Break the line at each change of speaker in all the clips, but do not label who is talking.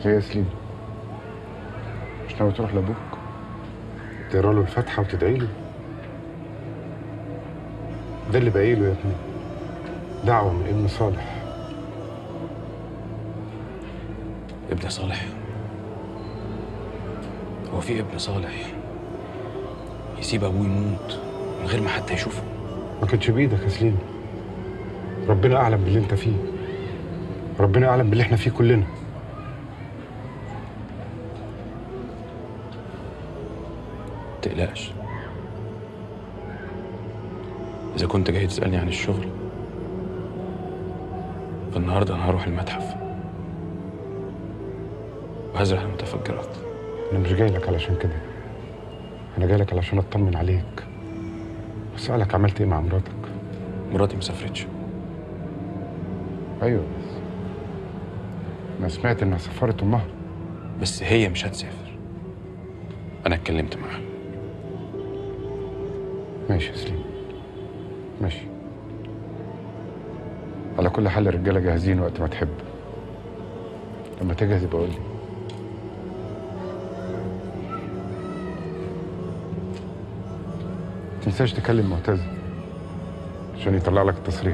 هي يا سليم مش ناوي تروح لابوك تقرا له الفاتحه وتدعي له ده اللي باقي له يا ابني دعوه من ابن صالح
ابن صالح هو في ابن صالح يسيب ابوه يموت من غير ما حتى يشوفه
ما كانش بايدك يا سليم ربنا اعلم باللي انت فيه ربنا اعلم باللي احنا فيه كلنا
تقلقش إذا كنت جاي تسألني عن الشغل فالنهاردة أنا هروح المتحف وهزرع المتفجرات
انا مش جاي لك علشان كده انا جاي لك علشان اطمن عليك واسالك عملت ايه مع مراتك
مراتي ما سافرتش
ايوه بس انا سمعت انها سفرت امها
بس هي مش هتسافر أنا اتكلمت معاها
ماشي يا سليم ماشي على كل حال الرجاله جاهزين وقت ما تحب لما تجهز يبقى قول لي تنساش تكلم معتز عشان يطلع لك التصريح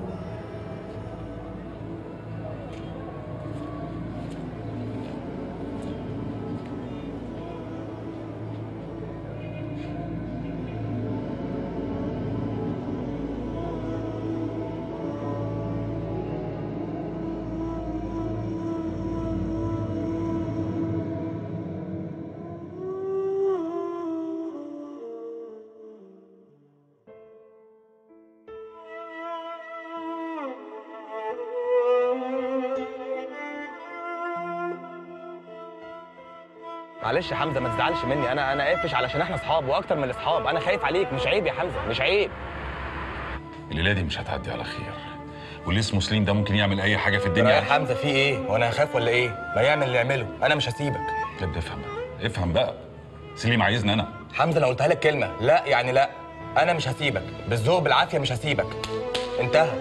معلش يا حمزه ما تزعلش مني انا انا قافش علشان احنا اصحاب واكتر من الاصحاب انا خايف عليك مش عيب يا حمزه مش عيب
الليله دي مش هتعدي على خير واللي اسمه سليم ده ممكن يعمل اي حاجه في
يا
الدنيا
حمزه في ايه وانا هخاف ولا ايه ما يعمل اللي يعمله انا مش هسيبك
طب افهم بقى افهم بقى سليم عايزني انا
حمزه انا قلتها لك كلمه لا يعني لا انا مش هسيبك بالذوق بالعافيه مش هسيبك انتهى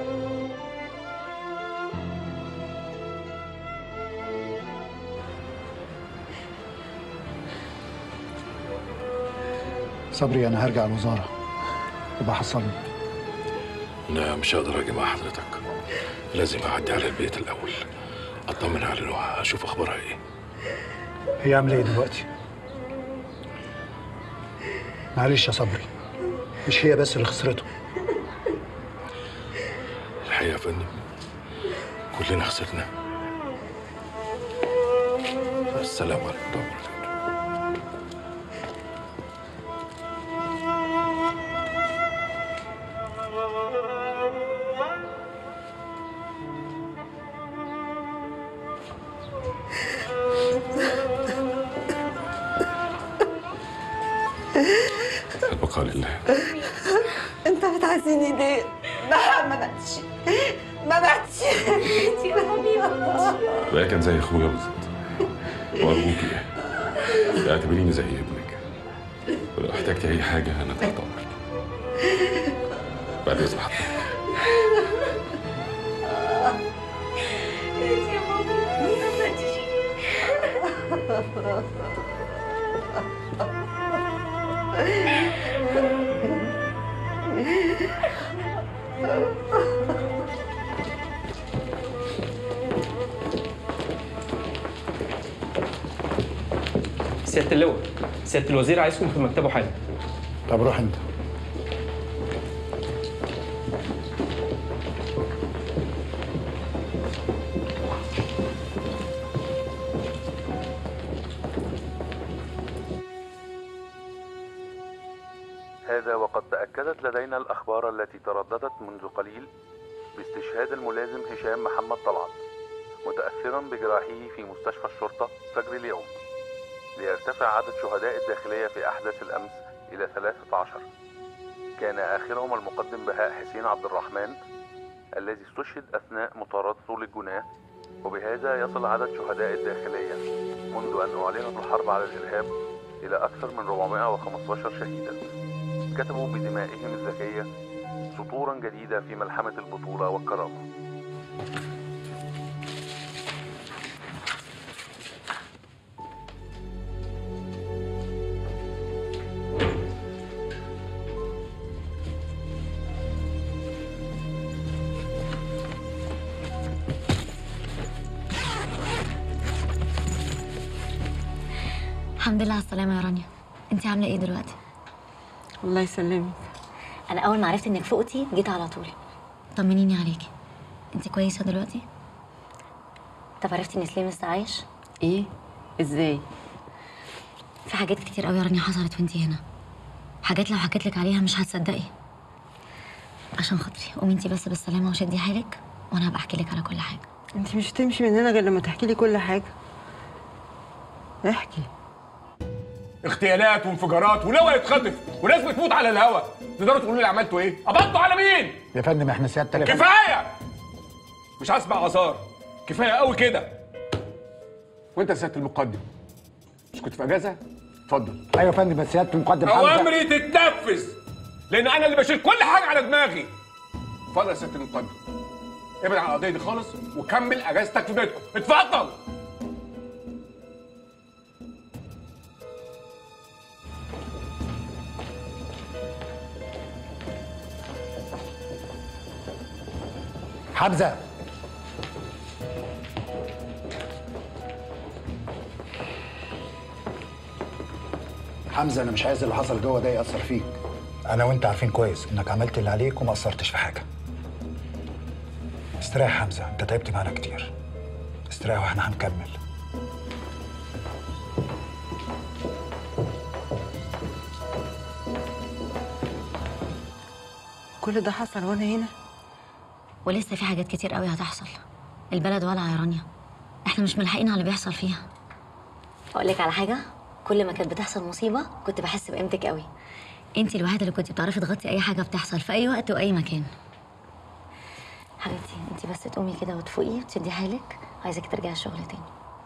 صبري انا هرجع الوزاره وبحصلني
لا مش هقدر اجي مع حضرتك لازم اعدي على البيت الاول اطمن على نوحة اشوف اخبارها ايه
هي عامله ايه دلوقتي معلش يا صبري مش هي بس اللي خسرته
الحقيقه يا فندم كلنا خسرنا السلام عليكم ورحمه الله وبركاته البقاء لله
انت بتعزيني ليه؟ ما ما ماتش ما ماتش يا حبيبي
بقى كان زي اخويا بالظبط وارجوكي اعتبريني زي ابنك ولو احتجتي اي حاجه انا تحت امرك بعد اذن حضرتك
يا ماما ما ماتش
سياده اللواء سياده الوزير عايزكم في مكتبه حالا
طب روح انت
هذا وقد تأكدت لدينا الأخبار التي ترددت منذ قليل باستشهاد الملازم هشام محمد طلعت متأثرا بجراحه في مستشفى الشرطة فجر اليوم ليرتفع عدد شهداء الداخلية في أحداث الأمس إلى 13 كان آخرهم المقدم بهاء حسين عبد الرحمن الذي استشهد أثناء مطاردته للجناه وبهذا يصل عدد شهداء الداخلية منذ أن أعلنت الحرب على الإرهاب إلى أكثر من 415 شهيدا كتبوا بدمائهم الذكية سطورا جديدة في ملحمة البطولة والكرامة
الحمد لله على السلامه يا رانيا انت عامله ايه دلوقتي
الله يسلمك
انا اول ما عرفت انك فقتي جيت على طول طمنيني عليكي انت كويسه دلوقتي طب عرفتي ان سليم لسه عايش
ايه ازاي
في حاجات كتير قوي يا رانيا حصلت وانتي هنا حاجات لو حكيت لك عليها مش هتصدقي عشان خاطري قومي انتي بس بالسلامه وشدي حيلك وانا هبقى احكي لك على كل حاجه
انت مش هتمشي من هنا غير لما تحكي لي كل حاجه احكي
اغتيالات وانفجارات ولواء يتخطف وناس بتموت على الهوا تقدروا تقولوا لي عملتوا ايه؟ قبضتوا على مين؟
يا فندم احنا سيادتك
كفايه مش هسمع اثار كفايه قوي كده وانت يا سياده المقدم مش كنت في اجازه؟ اتفضل
ايوه يا فندم بس سياده المقدم حمزه
اوامري تتنفذ لان انا اللي بشيل كل حاجه على دماغي اتفضل يا سياده المقدم ابعد عن القضيه دي خالص وكمل اجازتك في بيتكم اتفضل
حمزه حمزه انا مش عايز اللي حصل جوه ده ياثر فيك انا وانت عارفين كويس انك عملت اللي عليك وما قصرتش في حاجه استريح يا حمزه انت تعبت معانا كتير استريح واحنا هنكمل
كل ده حصل وانا هنا
ولسه في حاجات كتير قوي هتحصل البلد ولع يا رانيا احنا مش ملحقين على اللي بيحصل فيها اقول لك على حاجه كل ما كانت بتحصل مصيبه كنت بحس بقيمتك قوي انت الوحيده اللي كنت بتعرفي تغطي اي حاجه بتحصل في اي وقت واي مكان حبيبتي انت بس تقومي كده وتفوقي وتشدي حالك عايزك ترجعي الشغل تاني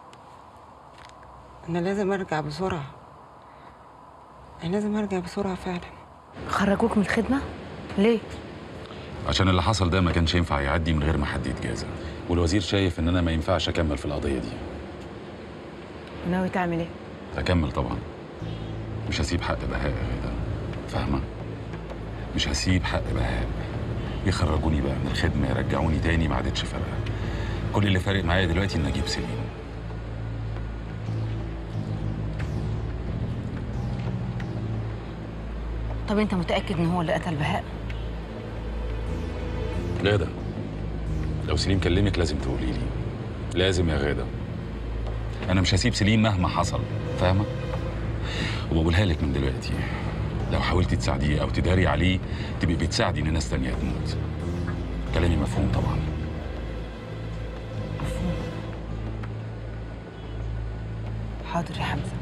انا لازم ارجع بسرعه انا لازم ارجع بسرعه فعلا
خرجوك من الخدمه ليه
عشان اللي حصل ده ما كانش ينفع يعدي من غير ما حد يتجازى والوزير شايف ان انا ما ينفعش اكمل في القضيه دي
ناوي تعمل ايه
اكمل طبعا مش هسيب حق بهاء يا غدا فاهمه مش هسيب حق بهاء يخرجوني بقى من الخدمه يرجعوني تاني ما عادتش فارقه كل اللي فارق معايا دلوقتي ان اجيب سليم
طب انت متاكد ان هو اللي قتل بهاء
غاده لو سليم كلمك لازم تقولي لي لازم يا غاده انا مش هسيب سليم مهما حصل فاهمه وبقولها لك من دلوقتي لو حاولتي تساعديه او تداري عليه تبقي بتساعدي ان ناس تانية تموت كلامي مفهوم طبعا
حاضر يا حمزه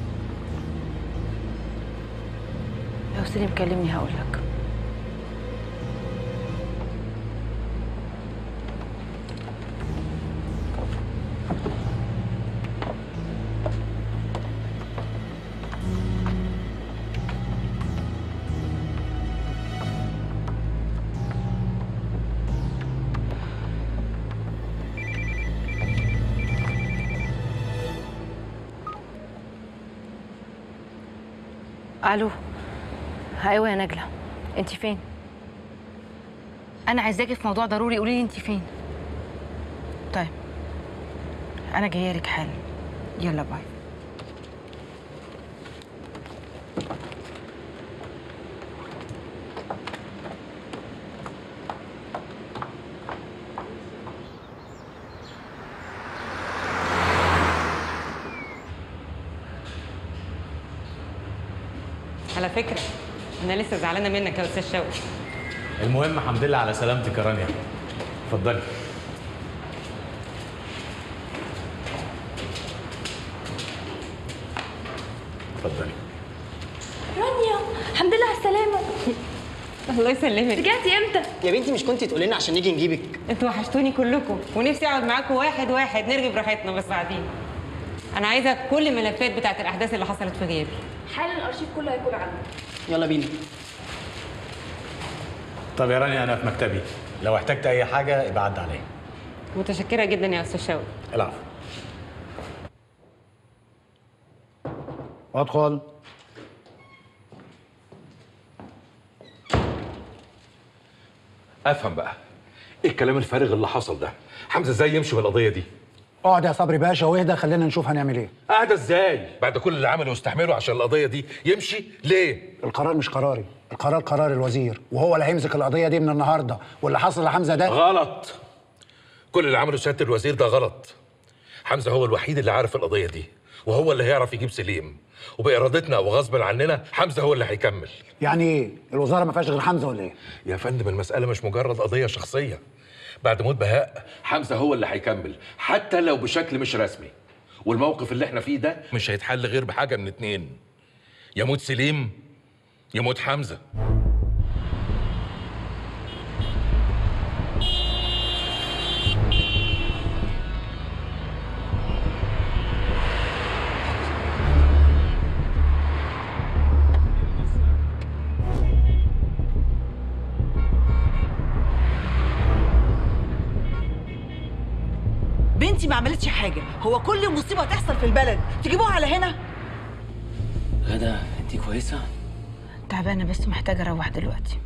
لو سليم كلمني هقول لك الو ايوه يا نجله انت فين انا عايزاكي في موضوع ضروري قولي لي انت فين طيب انا جايه لك حالا يلا باي
على فكرة أنا لسه زعلانة منك يا أستاذ شوقي
المهم الحمد لله على سلامتك يا رانيا اتفضلي اتفضلي
رانيا الحمد لله على السلامة
الله يسلمك
رجعتي امتى؟
يا بنتي مش كنتي تقولي لنا عشان نيجي نجيبك
انتوا وحشتوني كلكم ونفسي اقعد معاكم واحد واحد نرغي براحتنا بس قاعدين انا عايزه كل الملفات بتاعت الاحداث اللي حصلت في غيابي
حالا الارشيف كله هيكون عندك
يلا بينا
طب يا رانيا انا في مكتبي لو احتجت اي حاجه ابقى عدى عليا
متشكره جدا يا استاذ شوقي
العفو
ادخل
افهم بقى ايه الكلام الفارغ اللي حصل ده حمزه ازاي يمشي بالقضيه دي
اقعد يا صبري باشا واهدى خلينا نشوف هنعمل ايه
قاعدة ازاي؟ بعد كل اللي عمله واستحمله عشان القضية دي يمشي ليه؟
القرار مش قراري القرار قرار الوزير وهو اللي هيمسك القضيه دي من النهارده واللي حصل لحمزه ده
غلط كل اللي عمله سيادة الوزير ده غلط حمزة هو الوحيد اللي عارف القضية دي وهو اللي هيعرف يجيب سليم وبإرادتنا وغصبا عننا حمزة هو اللي هيكمل
يعني ايه الوزاره ما فيهاش غير حمزه ولا ايه
يا فندم المسألة مش مجرد قضية شخصية بعد موت بهاء حمزة هو اللي هيكمل حتى لو بشكل مش رسمي والموقف اللي احنا فيه ده مش هيتحل غير بحاجة من اتنين يموت سليم يموت حمزة
بنتي ما عملتش حاجه هو كل مصيبه تحصل في البلد تجيبوها على هنا
غدا انت كويسه
تعبانه بس محتاجه اروح دلوقتي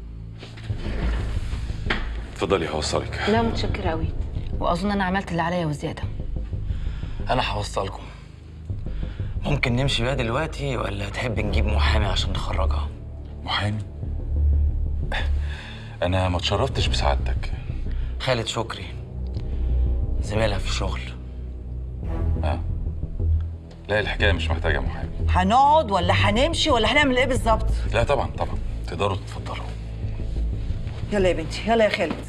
اتفضلي هوصلك
لا متشكره قوي واظن انا عملت اللي عليا وزياده
انا هوصلكم ممكن نمشي بقى دلوقتي ولا تحب نجيب محامي عشان نخرجها
محامي انا ما اتشرفتش بسعادتك
خالد شكري زميلها في الشغل
اه لا الحكايه مش محتاجه محامي
هنقعد ولا هنمشي ولا هنعمل ايه بالظبط
لا طبعا طبعا تقدروا تتفضلوا
يلا يا بنتي يلا يا خالد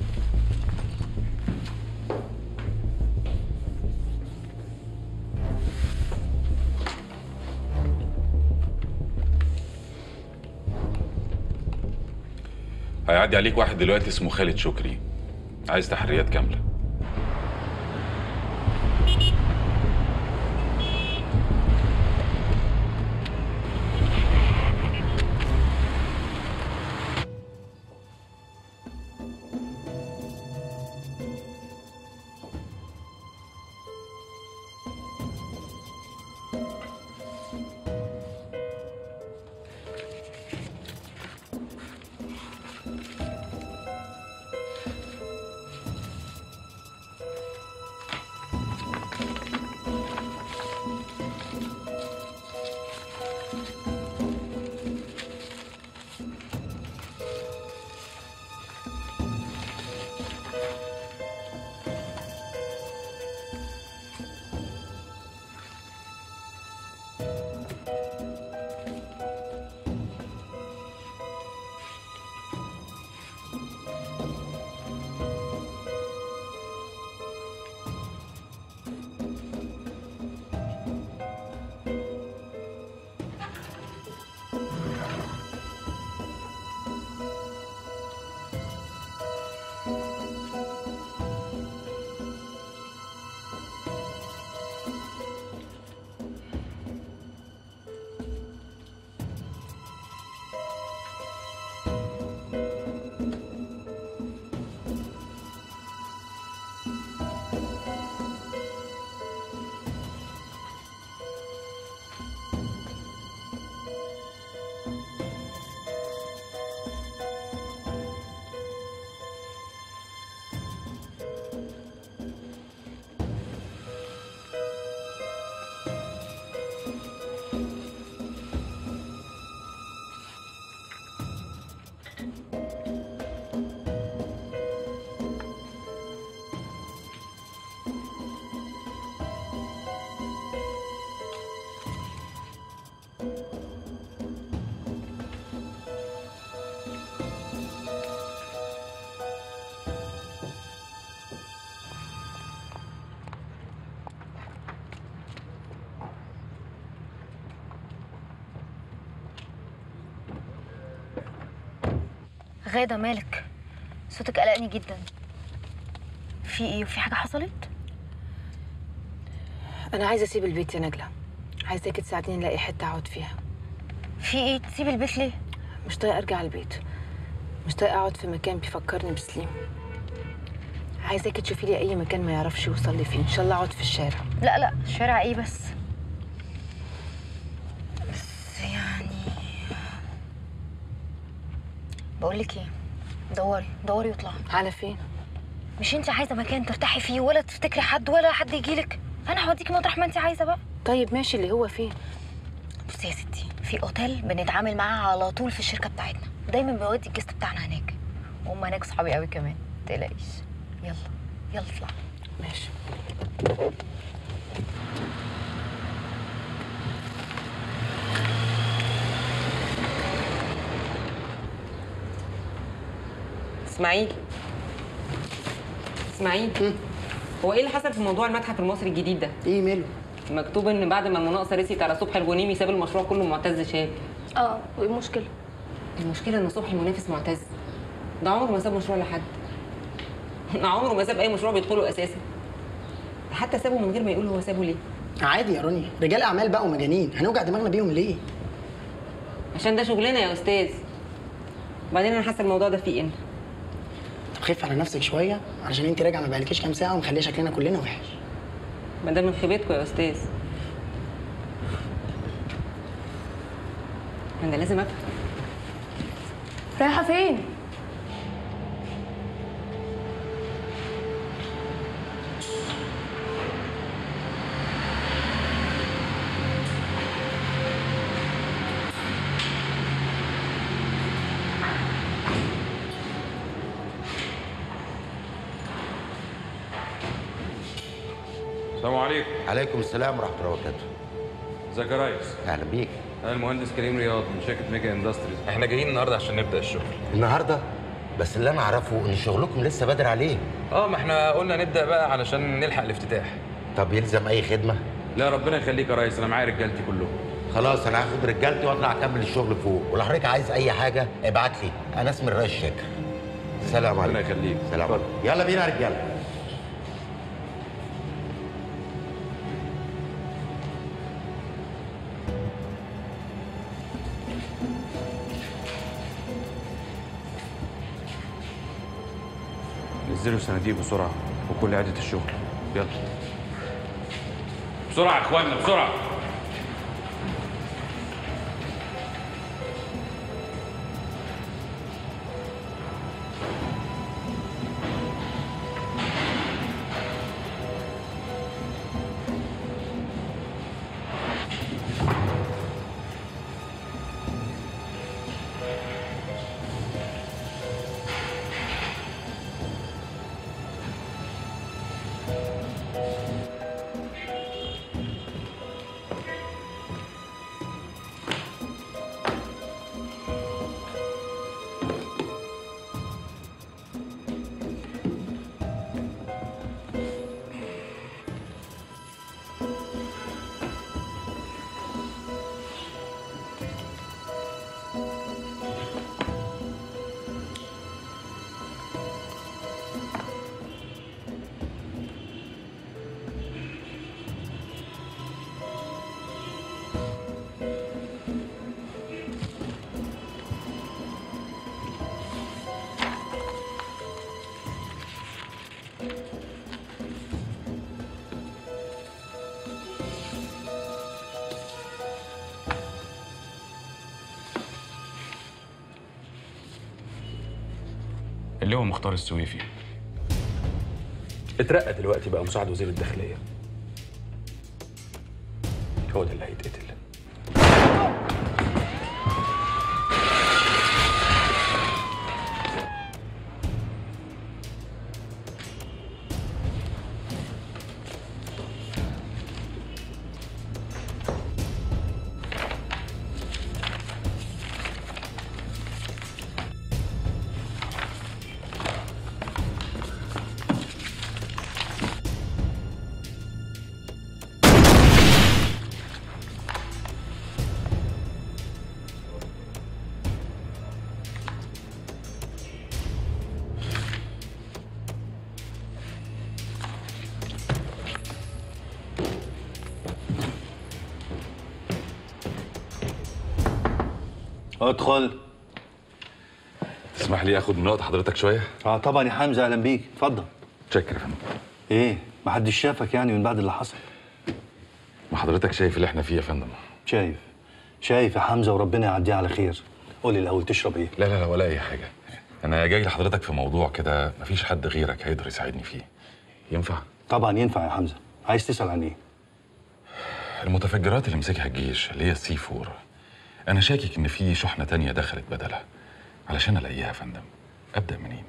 هيعدي عليك واحد دلوقتي اسمه خالد شكري عايز تحريات كامله
غادة مالك صوتك قلقني جدا في ايه وفي حاجة حصلت؟
انا عايزه اسيب البيت يا نجله عايزاكي تساعديني نلاقي حته اقعد فيها
في ايه تسيب البيت ليه؟
مش طايقه ارجع البيت مش طايقه اقعد في مكان بيفكرني بسليم عايزاكي تشوفي لي اي مكان ما يعرفش يوصل لي فيه ان شاء الله اقعد في الشارع
لا لا شارع ايه بس؟ بس يعني بقول لك ايه دوري دوري واطلعي
على فين؟ مش انت عايزه مكان ترتاحي فيه ولا تفتكري حد ولا حد يجيلك انا هوديكي مطرح ما انت عايزه بقى
طيب ماشي اللي هو فين
بصي يا ستي في اوتيل بنتعامل معاه على طول في الشركه بتاعتنا دايما بيودي الجست بتاعنا هناك وهم هناك صحابي قوي كمان متقلقيش يلا يلا اطلع
ماشي
اسماعيل اسماعيل هو ايه اللي حصل في موضوع المتحف المصري الجديد ده؟
ايه ماله؟
مكتوب ان بعد ما المناقصه رسيت على صبحي الغنيمي ساب المشروع كله معتز شاب
اه وايه المشكله
المشكله ان صبحي منافس معتز ده عمره ما ساب مشروع لحد ده عمره ما ساب اي مشروع بيدخله اساسا ده حتى سابه من غير ما يقول هو سابه ليه
عادي يا رانيا رجال اعمال بقى ومجانين هنوجع دماغنا بيهم ليه
عشان ده شغلنا يا استاذ وبعدين انا حاسه الموضوع ده فيه ان
طب خف على نفسك شويه علشان انت راجعه ما بقالكيش كام ساعه ومخليه شكلنا كلنا وحش
ما ده من خيبتكم يا استاذ انا لازم افهم
رايحه فين
السلام عليكم
عليكم السلام ورحمه الله وبركاته
ازيك يا ريس
اهلا بيك
انا المهندس كريم رياض من شركه ميجا اندستريز احنا جايين النهارده عشان نبدا الشغل
النهارده بس اللي انا اعرفه ان شغلكم لسه بدري عليه
اه ما احنا قلنا نبدا بقى علشان نلحق الافتتاح
طب يلزم اي خدمه
لا ربنا يخليك يا ريس انا معايا رجالتي كلهم
خلاص انا هاخد رجالتي واطلع اكمل الشغل فوق ولو حضرتك عايز اي حاجه ابعت لي انا اسمي الرئيس شاكر سلام عليكم
ربنا يخليك
سلام عليكم يلا بينا يا رجاله
نزلوا الصناديق بسرعه وكل عده الشغل يلا بسرعه يا اخوانا بسرعه
اللي هو مختار السويفي
اترقى دلوقتي بقى مساعد وزير الداخليه هو ده اللي هيتقتل
ادخل
تسمح لي اخد من وقت حضرتك شويه
اه طبعا يا حمزه اهلا بيك اتفضل
شكرا يا فندم
ايه محدش شافك يعني من بعد اللي حصل
ما حضرتك شايف اللي احنا فيه يا فندم
شايف شايف يا حمزه وربنا يعديها على خير قول لي الاول تشرب ايه
لا لا لا ولا اي حاجه
انا جاي لحضرتك في موضوع كده مفيش حد غيرك هيقدر يساعدني فيه ينفع
طبعا ينفع يا حمزه عايز تسال عن ايه
المتفجرات اللي مسكها الجيش اللي هي السي 4 انا شاكك ان في شحنه تانية دخلت بدلها علشان الاقيها يا فندم ابدا منين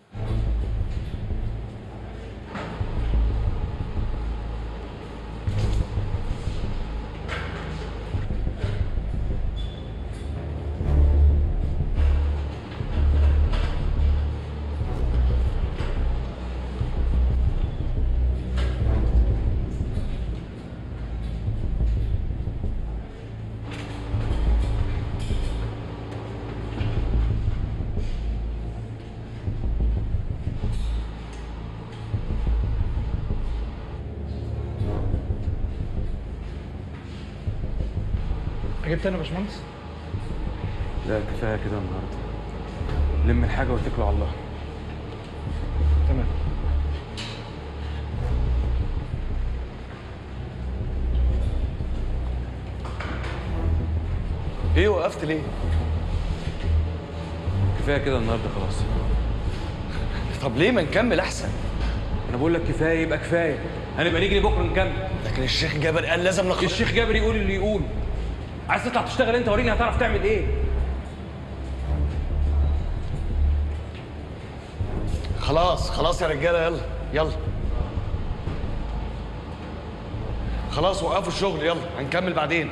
جبت انا يا باشمهندس
لا كفايه كده النهارده لم الحاجه واتكلوا على الله
تمام
ايه وقفت ليه؟ كفايه كده النهارده خلاص
طب ليه ما نكمل احسن
انا بقول لك كفايه يبقى كفايه هنبقى نيجي بكره نكمل
لكن الشيخ جابر قال لازم نخرج
الشيخ جابر يقول اللي يقول عايز تطلع تشتغل انت وريني هتعرف تعمل ايه
خلاص خلاص يا رجاله يلا يلا خلاص وقفوا الشغل يلا هنكمل بعدين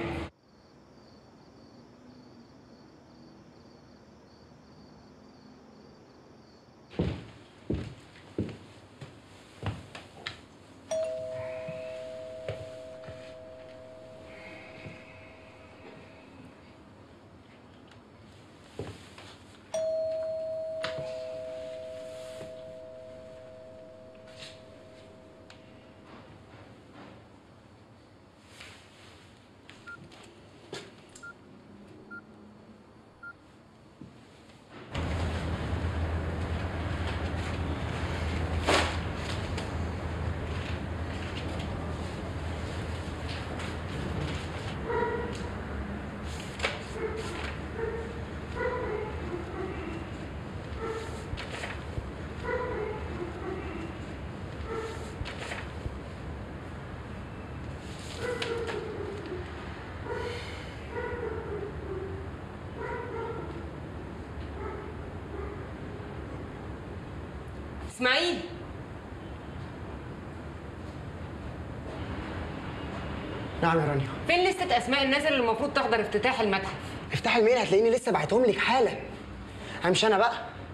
اسماعيل
نعم يا رانيا
فين لستة اسماء الناس اللي المفروض تحضر افتتاح المتحف
افتح الميل هتلاقيني لسه بعتهم لك حالا همشي انا بقى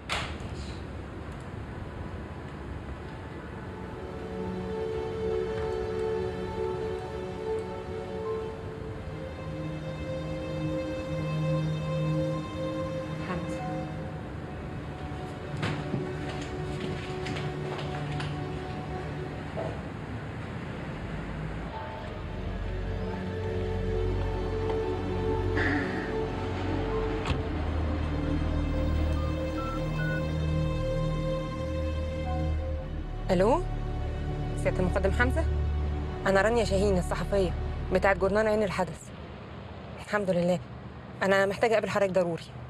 حمزه الو سياده المقدم حمزه انا رانيا شاهين الصحفيه بتاعت جورنال عين الحدث الحمد لله انا محتاجه اقابل حضرتك ضروري